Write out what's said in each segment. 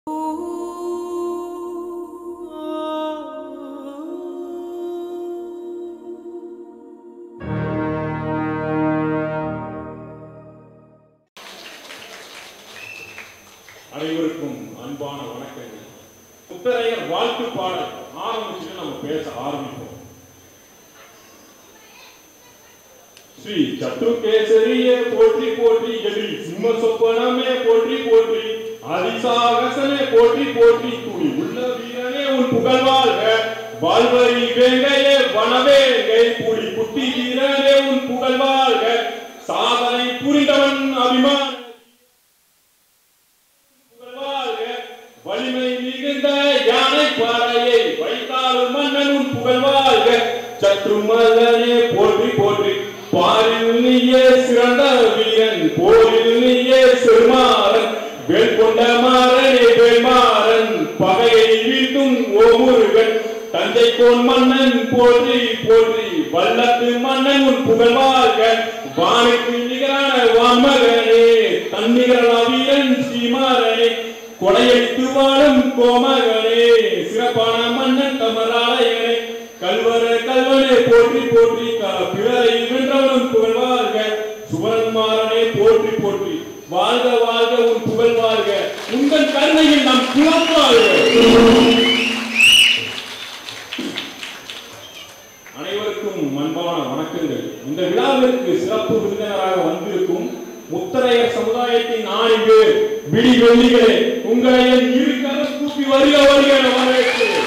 அனைவருக்கும் அன்பான வணக்கங்கள் முத்தரையர் வாழ்த்து பாடல் ஆரம்பிச்சுட்டு நம்ம பேச ஆரம்பிப்போம் ஸ்ரீ சத்ருகேசரியே போற்றி போற்றி எதிரி சிம்ம சொப்பனமே போற்றி போற்றி அதிசாகசனே போற்றி போற்றி துணி உள்ள வீரனே உன் புகழ் வாழ்க வாழ்வரி வேங்கையே வனவேங்கை புலி குட்டி வீரனே உன் புகழ் வாழ்க சாதனை புரிந்தவன் அபிமான புகழ்வாழ்க. வலிமை மிகுந்த யானை பாறையை வைத்தாலும் மன்னன் உன் புகழ்வாழ்க சற்று மல்லனே போற்றி போற்றி பாரில் நீயே சிறந்த வீரன் போரில் நீயே சிறுமாறன் வேல் கொண்ட மாறனே வேல்மாறன் பகையை வீழ்த்தும் ஓ முருகன் தஞ்சை கோன் மன்னன் போற்றி போற்றி வல்லத்து மன்னன் உன் புகழ்வாழ்க வானுக்கு நிகரான வான்மகனே தன்னிகரான வீரன் ஸ்ரீமாறனே கொடையடித்து வாழும் கோமகனே சிறப்பான மன்னன் தமராலயனே கல்வர கல்வனே போற்றி போற்றி க- பிறரை வென்றவனும் புகழ்வாழ்க சுவரன்மாறனே போற்றி போற்றி வாழ்க வாழ்க உன் புகழ் வாழ்க உங்கள் கருணையில் நம் குலம் வாழ்க அனைவருக்கும் அன்பான வணக்கங்கள் இந்த விழாவிற்கு சிறப்பு விருந்தினராக வந்திருக்கும் முத்தரையர் சமுதாயத்தின் நான்கு விடி வெள்ளிகளே உங்களை என் இரு கரம் கூப்பி வருக வருக என வரவேற்கிறேன்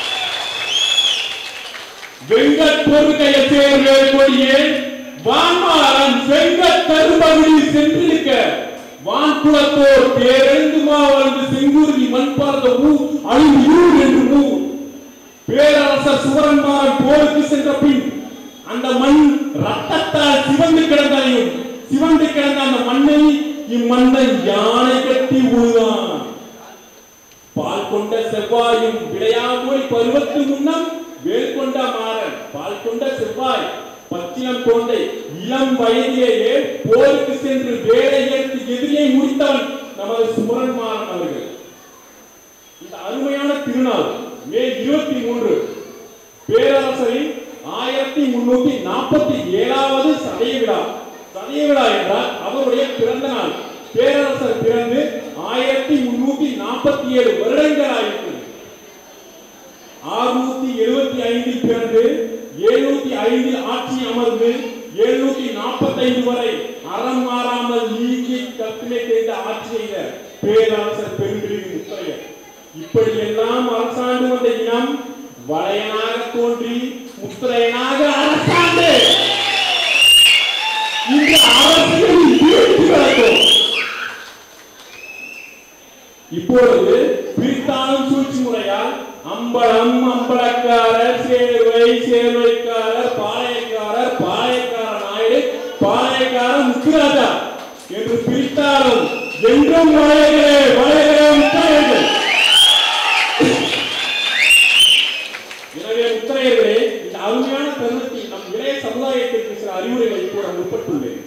வெங்கட் பொறுக்கைய சேர்வேல் கொடியே வான்மாறன் செங்கட் கரும்பகுதி சென்றிருக்க வான்புலத்தோர் பேரெழுந்துமா வந்து செங்கூர்தி மண் பார்த்த ஊ அழிவு இருள் என்று மூ பேரரசர் சுவரன்மாறன் போருக்கு சென்ற பின் அந்த மண் ரத்தத்தால் சிவந்து கிடந்தையும் சிவந்து கிடந்த அந்த மண்ணை இம்மன்னன் யானை கட்டி உழுதான் பால் கொண்ட செவ்வாயும் விளையாமொழி பருவத்து முன்னம் வேல் கொண்ட மாறன் பால் கொண்ட செவ்வாய் பச்சிலம் கொண்டை இளம் வயதிலேயே போருக்கு சென்று வேலை ஏற்று எதிரியை முடித்தவன் நமது சுமரன் மாறன் அவர்கள் இந்த அருமையான திருநாள் மே இருபத்தி மூன்று பேரரசரின் ஆயிரத்தி முன்னூத்தி நாற்பத்தி ஏழாவது சதய விழா சதய விழா என்றால் அவருடைய பிறந்த நாள் பேரரசர் பிறந்து ஆயிரத்தி முன்னூத்தி நாற்பத்தி ஏழு வருடங்கள் ஆயிற்று ஆறுநூத்தி எழுபத்தி ஐந்தில் பிறந்து எழுநூத்தி ஐந்தில் ஆட்சி அமர்ந்து எழுநூத்தி நாற்பத்தி ஐந்து வரை அறம் மாறாமல் நீக்கி கற்பினை செய்த ஆட்சி செய்த பேரரசர் பெரும்பிரிவு முத்தையர் இப்படி எல்லாம் அரசாண்டு வந்த இனம் வளையனாக தோன்றி முத்திரையனாக அரசாண்டு இந்த அரசியலில் வீழ்ச்சி கிடக்கும் இப்பொழுது பிரித்தாளும் சூழ்ச்சி முறையால் அம்பலம் அம்பலக்காரர் சேர்வை சேர்வைக்காரர் பாளையக்காரர் பாளையக்கார நாயுடு பாளையக்கார முத்துராஜா என்று பிரித்தாலும் என்றும் வளையகளே வளையகளே முத்தாயர்கள் எனவே முத்திரையர்களே இந்த அருமையான தருணத்தில் நம் இளைய சமுதாயத்திற்கு சில அறிவுரைகளை கூற முற்பட்டுள்ளேன்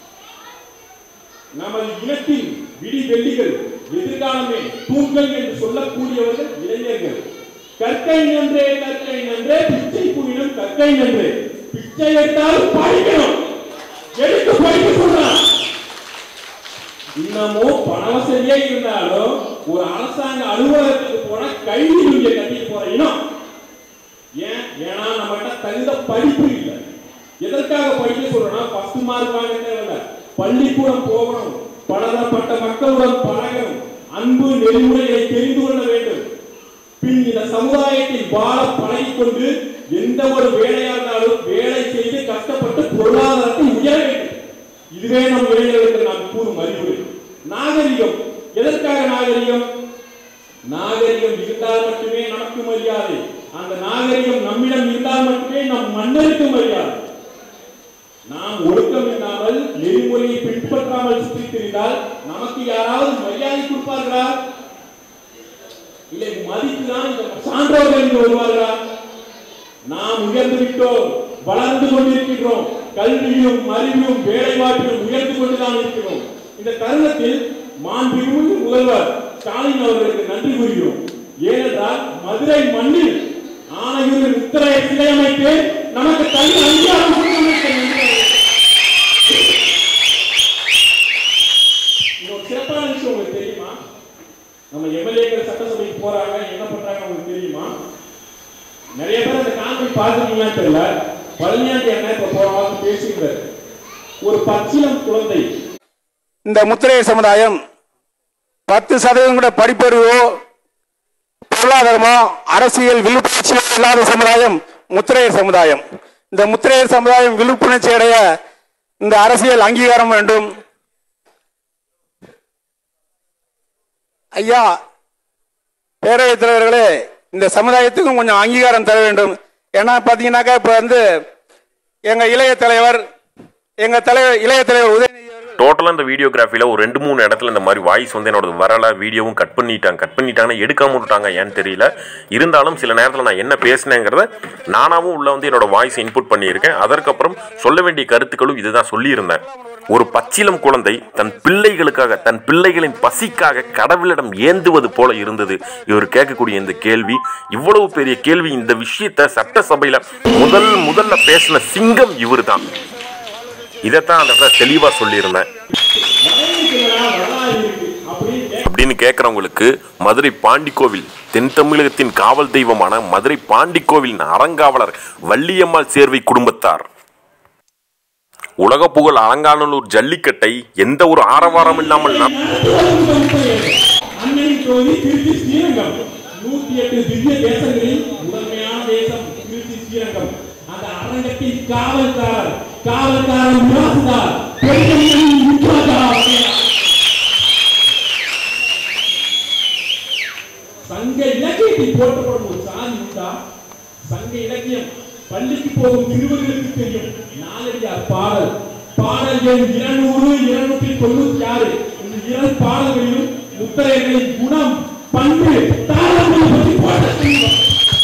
நமது இனத்தின் விடி வெள்ளிகள் எதிர்காலமே தூண்கள் என்று சொல்லக்கூடியவர்கள் இளைஞர்கள் கற்கை நன்றே கற்கை நன்றே பிச்சை புரினும் கற்கை நன்றே பிச்சை எடுத்தாலும் படிக்கணும் எடுத்து படிக்க சொல்றான் இன்னமும் பண வசதியே இருந்தாலும் ஒரு அரசாங்க அலுவலகத்துக்கு போனா கைதி இங்க கட்டிட்டு போற இனம் ஏன் ஏன்னா நம்மகிட்ட தகுந்த படிப்பு இல்லை எதற்காக படிக்க சொல்றோம்னா ஃபர்ஸ்ட் மார்க் வாங்க தேவையில்ல பள்ளிக்கூடம் போகணும் பலதரப்பட்ட மக்களுடன் பழகணும் அன்பு நெறிமுறைகளை தெரிந்து கொள்ள வேண்டும் பின் இந்த சமுதாயத்தில் வாழ பழகிக் கொண்டு எந்த ஒரு வேலையா இருந்தாலும் வேலை செய்து கஷ்டப்பட்டு பொருளாதாரத்தை உயர வேண்டும் இதுவே நம் இளைஞர்களுக்கு நாம் கூறும் அறிவுரை நாகரிகம் எதற்காக நாகரிகம் நாகரிகம் இருந்தால் மட்டுமே நமக்கு மரியாதை அந்த நாகரிகம் நம்மிடம் இருந்தால் மட்டுமே நம் மன்னருக்கு மரியாதை நாம் ஒழுக்கம் இல்லாமல் நெறிமுறையை பின்பற்றாமல் சுற்றி திரிந்தால் நமக்கு யாராவது மரியாதை கொடுப்பார்களா இல்லை மதித்துதான் இந்த சான்றோர்கள் இங்கு வருவார்களா நாம் உயர்ந்து விட்டோம் வளர்ந்து கொண்டிருக்கின்றோம் கல்வியும் அறிவியும் வேலை வாய்ப்பிலும் உயர்ந்து கொண்டுதான் இருக்கிறோம் இந்த தருணத்தில் மாண்புமிகு முதல்வர் ஸ்டாலின் அவர்களுக்கு நன்றி கூறுகிறோம் ஏனென்றால் மதுரை மண்ணில் ஆணையூரில் உத்தரைய சிலை அமைத்து நமக்கு தனி அங்கீகாரம் கொடுத்தமைக்கு நன்றி. இன்னொரு சிறப்பான விஷயம் உங்களுக்கு தெரியுமா நம்ம எம்எல்ஏக்கள் சட்டசபைக்கு போறாங்க என்ன பண்றாங்க உங்களுக்கு தெரியுமா நிறைய பேர் அந்த கான்ஃபரன்ஸ் பார்த்துருக்கீங்களான்னு தெரியல பழனியாண்டி அண்ணா இப்ப போன வாரம் பேசியிருந்தார் ஒரு பச்சிலம் குழந்தை இந்த முத்திரையர் சமுதாயம் பத்து சதவீதம் கூட படிப்பறிவோ பொருளாதாரமோ அரசியல் விழிப்புணர்ச்சி இல்லாத சமுதாயம் முத்திரையர் சமுதாயம் இந்த முத்திரையர் சமுதாயம் விழிப்புணர்ச்சி அடைய இந்த அரசியல் அங்கீகாரம் வேண்டும் ஐயா பேரவைத் தலைவர்களே இந்த சமுதாயத்துக்கும் கொஞ்சம் அங்கீகாரம் தர வேண்டும் ஏன்னா பார்த்தீங்கன்னாக்கா இப்போ வந்து எங்கள் இளைய தலைவர் எங்கள் தலைவர் இளைய தலைவர் உதயநிதி அவர்கள் டோட்டலாக இந்த வீடியோகிராஃபியில் ஒரு ரெண்டு மூணு இடத்துல இந்த மாதிரி வாய்ஸ் வந்து என்னோட வரல வீடியோவும் கட் பண்ணிட்டாங்க கட் பண்ணிட்டாங்கன்னா எடுக்காம விட்டாங்க ஏன்னு தெரியல இருந்தாலும் சில நேரத்தில் நான் என்ன பேசினேங்கிறத நானாவும் உள்ள வந்து என்னோட வாய்ஸ் இன்புட் பண்ணியிருக்கேன் அதற்கப்புறம் சொல்ல வேண்டிய கருத்துக்களும் இதுதான் சொல்லியிருந்தேன் ஒரு பச்சிலம் குழந்தை தன் பிள்ளைகளுக்காக தன் பிள்ளைகளின் பசிக்காக கடவுளிடம் ஏந்துவது போல இருந்தது இவர் கேட்கக்கூடிய இந்த கேள்வி இவ்வளவு பெரிய கேள்வி இந்த விஷயத்த சட்டசபையில முதல் முதல்ல பேசின சிங்கம் இவர்தான் இதைத்தான் அந்த இடத்துல தெளிவா சொல்லியிருந்தேன் மலையடிக்கிறதா வரலாறு இருக்கு அப்படின்னு கேட்க அப்படின்னு கேட்குறவங்களுக்கு மதுரை பாண்டிக்கோவில் தென் தமிழகத்தின் காவல் தெய்வமான மதுரை பாண்டிக்கோவிலின் அறங்காவலர் வள்ளியம்மாள் சேர்வை குடும்பத்தார் உலக புகழ் அலங்காநல்லூர் ஜல்லிக்கட்டை எந்த ஒரு ஆரவாரம் இல்லாமல் நட- அன்னை கோவில் திருச்சி ஸ்ரீரங்கம் நூத்தி எட்டு திவ்ய தேசங்களில் முதன்மையான தேசம் திருச்சி ஸ்ரீரங்கம் அந்த அரங்கத்தின் காவல்காரர் காவல்காரர் மிராசுதார் பெண்களின் முற்றாதார் சங்க இலக்கியத்தில் போற்றப்படும் ஒரு சாதி உண்டா சங்க இலக்கியம் பள்ளிக்கு போகும் சிறுவர்களுக்கு தெரியும் நாலடியார் பாடல் பாடல் எண் இருநூறு இருநூற்றி தொண்ணூத்தி ஆறு இந்த இரண்டு பாடல்களிலும் முத்திரையர்களின் குணம் பண்பு தாளங்களை பற்றி பாட செய்வோம்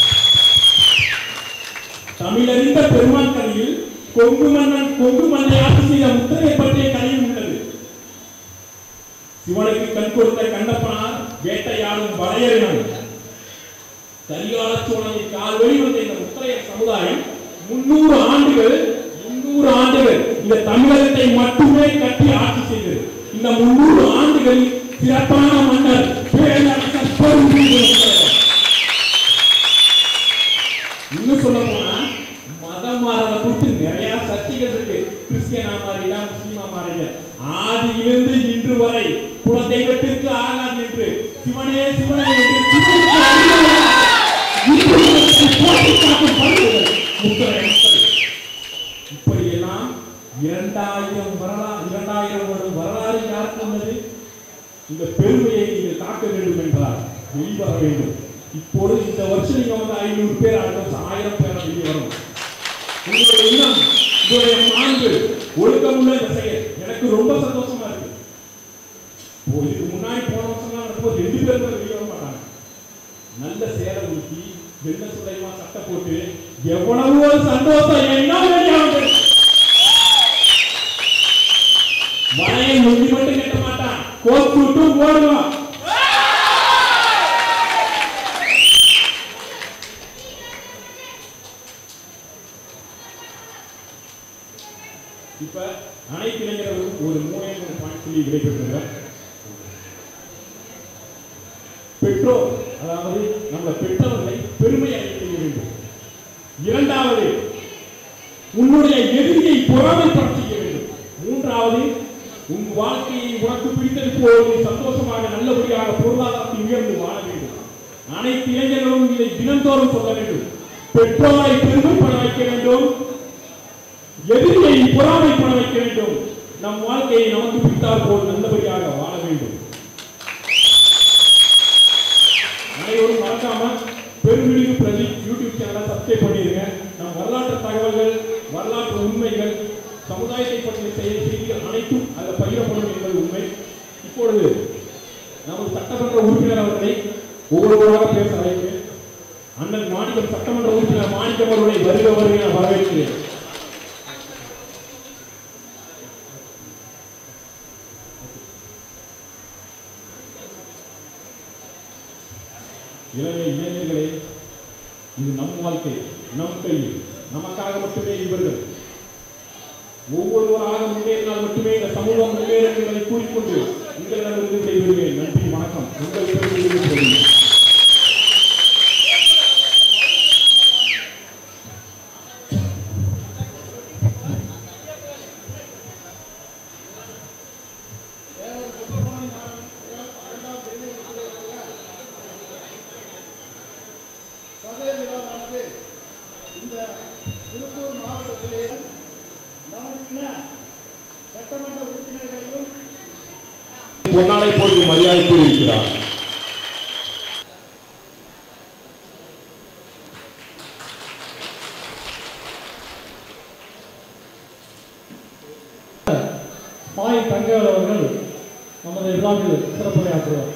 தமிழறிந்த பெருமான் கதையில் கொங்கு மன்னன் கொங்கு மண்ணை ஆட்சி செய்த முத்திரை பற்றிய கதையும் உள்ளது சிவனுக்கு கண் கொடுத்த கண்டப்பனார் வேட்டையாடும் வளையரினம் கரிகால சோழனின் கால் வழி வந்த இந்த முத்திரையர் சமுதாயம் முன்னூறு ஆண்டுகள் முன்னூறு ஆண்டுகள் இந்த தமிழகத்தை மட்டுமே கட்டி ஆட்சி செய்தது இந்த முன்னூறு ஆண்டுகளில் சிறப்பான மன்னர் பேரரசர் பெரும்புலிகள் முத்திரையர். இன்னும் சொல்ல போனா மதம் மாறத குறித்து நிறைய சர்ச்சைகள் இருக்கு கிறிஸ்டியனா மாறிடா முஸ்லிமா மாறிட ஆதியிலிருந்து இன்று வரை குலதெய்வத்திற்கு ஆகாது என்று சிவனே சிவனே என்று சிவனுக்கு அடிமையாக இந்துக்களுக்கு போற்றி காக்கும் பண்புகள் முத்திரை முத்திரை. இப்படியெல்லாம் இரண்டாயிரம் வரலாறு இரண்டாயிரம் வருடம் வரலாறு யாருக்கு உள்ளது இந்த பெருமையை நீங்கள் காக்க வேண்டும் என்றால் வெளிவர வேண்டும் இப்பொழுது இந்த வருஷம் நீங்க வந்து ஐநூறு பேர் அடுத்த வருஷம் ஆயிரம் பேர் வெளியே வரும் உங்களுடைய எண்ணம் உங்களுடைய மாண்பு ஒழுக்கமுள்ள இந்த செயல் எனக்கு ரொம்ப சந்தோஷமா இருக்கு ஓ, இதுக்கு முன்னாடி போன வருஷம் நடக்கும்போது ரெண்டு பேர் கூட வெளியே வர மாட்டாங்க நல்ல சேலை ஊற்றி வெள்ள சுலைமா சட்டை போட்டு எவ்வளவு ஒரு சந்தோஷம் என்ன வெளியாகுது மழையை நொண்டி மட்டும் கட்ட மாட்டான் கோட் விட்டும் போடுவான் இப்ப அனைத்து இளைஞர்களுக்கும் ஒரு மூணே மூணு பாயிண்ட் சொல்லி விடைபெற்றுங்க பெற்றோர் அதாவது நம்ம பெற்றோர்களை பெருமை அடைய செய்ய வேண்டும் இரண்டாவது உன்னுடைய எதிரியை பொறாமைப்பட செய்ய வேண்டும் மூன்றாவது உன் வாழ்க்கையை உனக்கு பிடித்தது போல் நீ சந்தோஷமாக நல்லபடியாக பொருளாதாரத்தில் உயர்ந்து வாழ வேண்டும் அனைத்து இளைஞர்களும் இதை தினந்தோறும் சொல்ல வேண்டும் பெற்றோரை பெருமைப்பட வைக்க வேண்டும் எதிரியை பொறாமைப்பட வைக்க வேண்டும் நம் வாழ்க்கையை நமக்கு பிடித்தால் போல் நல்லபடியாக வாழ வேண்டும் அனைவரும் மறக்காம பெருமிழிவு பிரதீப் யூடியூப் சேனலை சப்ஸ்கிரைப் பண்ணிருங்க நம் வரலாற்று தகவல்கள் வரலாற்று உண்மைகள் சமுதாயத்தை பற்றிய செய்தி செய்திகள் அனைத்தும் அதில் பகிரப்படும் என்பது உண்மை இப்பொழுது நமது சட்டமன்ற உறுப்பினர் அவர்களை ஒவ்வொருவராக பேச அழைக்கிறேன் அண்ணன் மாணிக்கம் சட்டமன்ற உறுப்பினர் மாணிக்கம் அவர்களை வருக வருக என வரவேற்கிறேன் இளமை இளைஞர்களே இது நம் வாழ்க்கை நம் கையில் நமக்காக மட்டுமே இவர்கள் ஒவ்வொருவராக முன்னேறினால் மட்டுமே இந்த சமூகம் முன்னேறும் என்பதை கூறிக்கொண்டு உங்களிடமிருந்து விடைபெறுவேன் நன்றி வணக்கம் உங்கள் பெருமையை சதய விழாவானது இந்த திருப்பூர் மாவட்டத்திலே நமக்கு சட்டமன்ற உறுப்பினர்களையும் பொன்னாடை போட்டு மரியாதை கூறியிருக்கிறார் மாய் தங்கவேல் அவர்கள் நமது விழாவில் சிறப்புரையாற்றுவார்